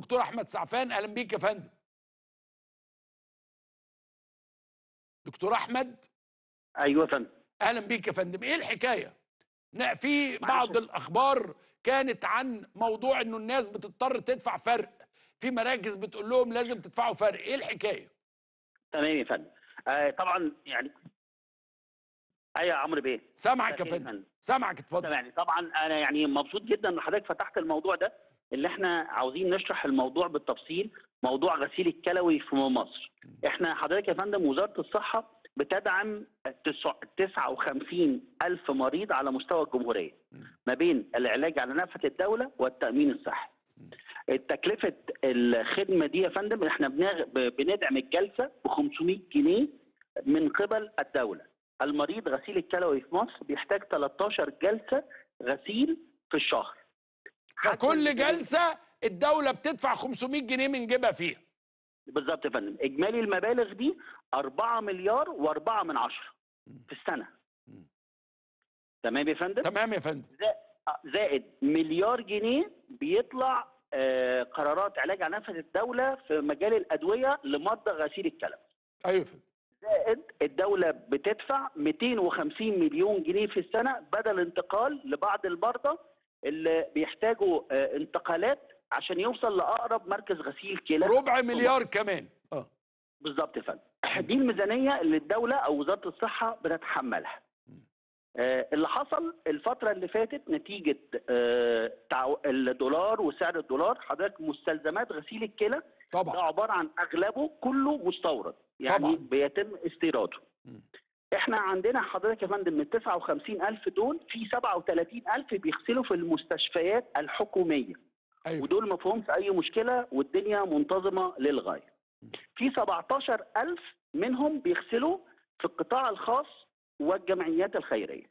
دكتور احمد سعفان اهلا بيك يا فندم دكتور احمد ايوه يا فندم اهلا بيك يا فندم ايه الحكايه نا- في بعض الاخبار كانت عن موضوع انه الناس بتضطر تدفع فرق في مراكز بتقول لهم لازم تدفعوا فرق ايه الحكايه تمام يا فندم آه طبعا يعني ايوه يا عمرو بيه سامعك يا مساء الخير يا فندم فندم. سامعك اتفضل تمام يعني طبعا انا يعني مبسوط جدا ان حضرتك فتحت الموضوع ده اللي احنا عاوزين نشرح الموضوع بالتفصيل موضوع غسيل الكلوي في مصر احنا حضرتك يا فندم وزاره الصحه بتدعم تسع- 59 ألف مريض على مستوى الجمهورية ما بين العلاج على نفقة الدولة والتأمين الصحي تكلفة الخدمة دي يا فندم احنا بنغ- ب- بندعم الجلسة ب 500 جنيه من قبل الدولة المريض غسيل الكلوي في مصر بيحتاج 13 جلسة غسيل في الشهر فكل جلسه الدوله بتدفع 500 جنيه من جيبها فيها بالظبط يا فندم اجمالي المبالغ دي 4 مليار و4 من عشرة في السنه مم. تمام يا فندم تمام يا فندم زائد مليار جنيه بيطلع آه، قرارات علاج على نفقه الدوله في مجال الادويه لمرضى غسيل الكلى ايوه يا فندم زائد الدوله بتدفع 250 مليون جنيه في السنه بدل انتقال لبعض المرضى اللي بيحتاجوا آه، انتقالات عشان يوصل لاقرب مركز غسيل كلى ربع مليار كمان اه بالظبط يا فندم دي الميزانيه اللي الدوله او وزاره الصحه بتتحملها آه، اللي حصل الفترة اللي فاتت نتيجة آه، تعو- الدولار وسعر الدولار حضرتك مستلزمات غسيل الكلى ده طبعا عبارة عن أغلبه كله مستورد يعني طبعاً. بيتم استيراده مم. احنا عندنا حضرتك يا فندم من 59 ألف دول في 37 ألف بيغسلوا في المستشفيات الحكومية ايوه ودول ما فيهمش اي مشكله والدنيا منتظمه للغايه. في 17 ألف منهم بيغسلوا في القطاع الخاص والجمعيات الخيريه.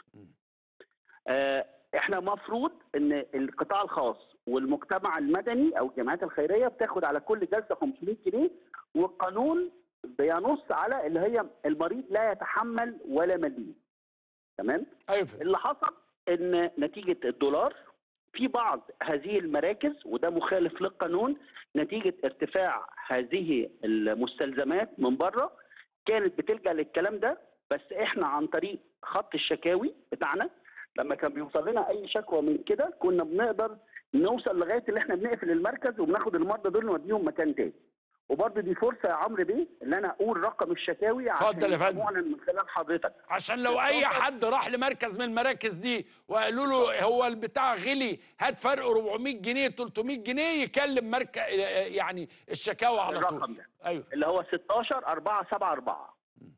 آه، احنا مفروض ان القطاع الخاص والمجتمع المدني او الجمعيات الخيريه بتاخد على كل جلسه 500 جنيه والقانون بينص على اللي هي المريض لا يتحمل ولا مليم. تمام؟ ايوه يا فندم اللي حصل ان نتيجه الدولار في بعض هذه المراكز وده مخالف للقانون نتيجه ارتفاع هذه المستلزمات من بره كانت بتلجا للكلام ده بس احنا عن طريق خط الشكاوي بتاعنا لما كان بيوصل لنا اي شكوى من كده كنا بنقدر نوصل لغايه اللي احنا بنقفل المركز وبناخد المرضى دول نوديهم مكان تاني وبرضه دي فرصه يا عمرو بيه ان انا اقول رقم الشكاوي اتفضل يا يبقى فندم. معلن من خلال حضرتك عشان لو اي حد راح لمركز من المراكز دي وقالوا له هو البتاع غلي هات فرق 400 جنيه 300 جنيه يكلم مركز يعني الشكاوى على الرقم طول ده ايوه اللي هو 16 4 7 4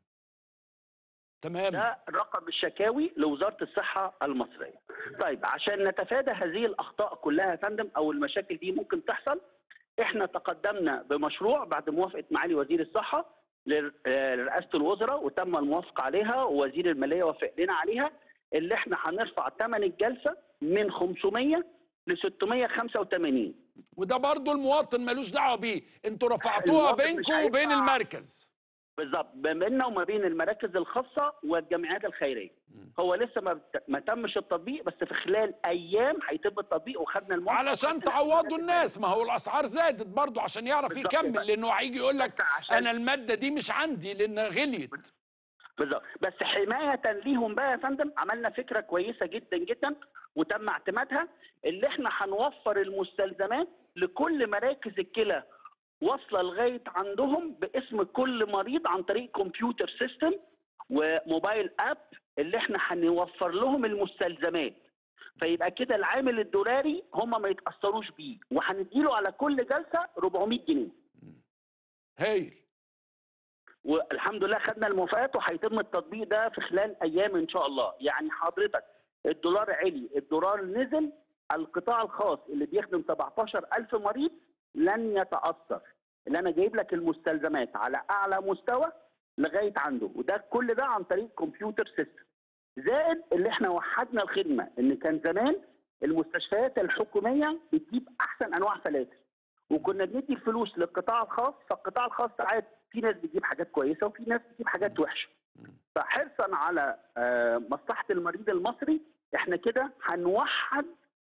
تمام ده رقم الشكاوي لوزاره الصحه المصريه. طيب عشان نتفادى هذه الاخطاء كلها يا فندم او المشاكل دي ممكن تحصل احنا تقدمنا بمشروع بعد موافقه معالي وزير الصحه لر- آه، لرئاسه الوزراء وتم الموافقه عليها ووزير الماليه وافق لنا عليها اللي احنا هنرفع ثمن الجلسه من 500 ل 685 وده برضو المواطن ملوش دعوه بيه انتوا رفعتوها المواطن مش بينكم وبين هيدفع. المركز بالظبط ما بيننا وما بين المراكز الخاصه والجمعيات الخيريه هو لسه ما بت- ما تمش التطبيق بس في خلال ايام هيتم التطبيق وخدنا الموافقه علشان وخدنا تعوضوا الإعلانات الناس ما هو الاسعار زادت برضو عشان يعرف بالظبط يكمل كده. لانه هيجي يقول لك بس عشان- انا الماده دي مش عندي لانها غليت بالظبط بس حمايه ليهم بقى يا فندم عملنا فكره كويسه جدا جدا وتم اعتمادها اللي احنا هنوفر المستلزمات لكل مراكز الكلى واصله لغايه عندهم باسم كل مريض عن طريق كمبيوتر سيستم وموبايل اب اللي احنا هنوفر لهم المستلزمات فيبقى كده العامل الدولاري هم ما يتاثروش بيه وهنديله على كل جلسه 400 جنيه هايل والحمد لله خدنا الموافقات وهيتم التطبيق ده في خلال ايام ان شاء الله يعني حضرتك الدولار علي الدولار نزل القطاع الخاص اللي بيخدم 17000 مريض لن يتاثر اللي انا جايب لك المستلزمات على اعلى مستوى لغايه عنده وده كل ده عن طريق كمبيوتر سيستم زائد اللي احنا وحدنا الخدمه ان كان زمان المستشفيات الحكوميه بتجيب احسن انواع فلاتر وكنا بندي الفلوس للقطاع الخاص فالقطاع الخاص ساعات في ناس بتجيب حاجات كويسه وفي ناس بتجيب حاجات وحشه فحرصا على آه، مصلحه المريض المصري احنا كده هنوحد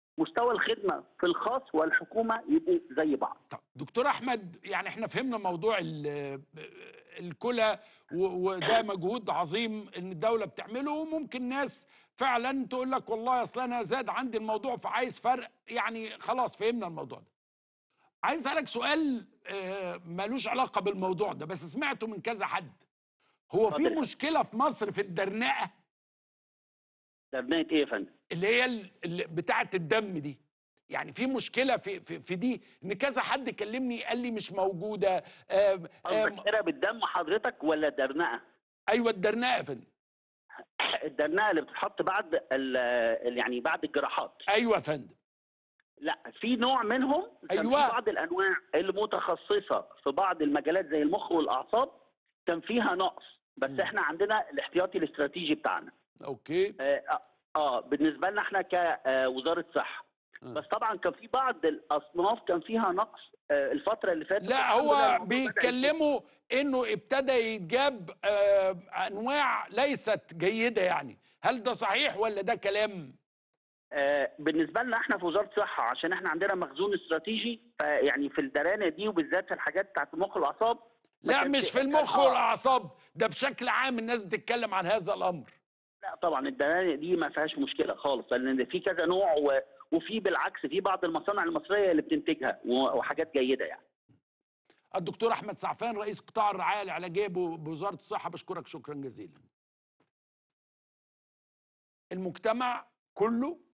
مستوى الخدمه في الخاص والحكومه يبقوا زي بعض طب دكتور احمد يعني احنا فهمنا موضوع ال- الكلى و- وده مجهود عظيم ان الدوله بتعمله وممكن ناس فعلا تقول لك والله اصل انا زاد عندي الموضوع فعايز فرق يعني خلاص فهمنا الموضوع ده عايز اسالك سؤال آه، ملوش علاقه بالموضوع ده بس سمعته من كذا حد هو في اتفضل. مشكله في مصر في الدرنقه ده بنايه ايه يا فندم؟ اللي هي ال- اللي بتاعه الدم دي يعني في مشكله في في, في دي ان كذا حد كلمني قال لي مش موجوده آم آم قصدك كده بالدم حضرتك ولا درنقه؟ ايوه الدرنقه يا فندم الدرنقه اللي بتتحط بعد ال- ال- يعني بعد الجراحات ايوه يا فندم لا في نوع منهم كان أيوة. في بعض الانواع المتخصصه في بعض المجالات زي المخ والاعصاب كان فيها نقص بس مم. احنا عندنا الاحتياطي الاستراتيجي بتاعنا اوكي اه, آه, آه بالنسبه لنا احنا كوزاره صحه آه. بس طبعا كان في بعض الاصناف كان فيها نقص آه الفتره اللي فاتت لا الحمد لله هو الموضوع بدأ يتم. بيتكلموا انه ابتدى يتجاب آه، انواع ليست جيده يعني هل ده صحيح ولا ده كلام آه، بالنسبه لنا احنا في وزاره الصحه عشان احنا عندنا مخزون استراتيجي فيعني في الدرانه دي وبالذات في الحاجات بتاعت المخ والاعصاب ما لا كانش- مش في المخ آه، والاعصاب ده بشكل عام الناس بتتكلم عن هذا الامر لا طبعا الدرانه دي ما فيهاش مشكله خالص لان في كذا نوع و... وفي بالعكس في بعض المصانع المصريه اللي بتنتجها و- وحاجات جيده يعني الدكتور احمد سعفان رئيس قطاع الرعايه العلاجيه ب- بوزاره الصحه بشكرك شكرا جزيلا المجتمع كله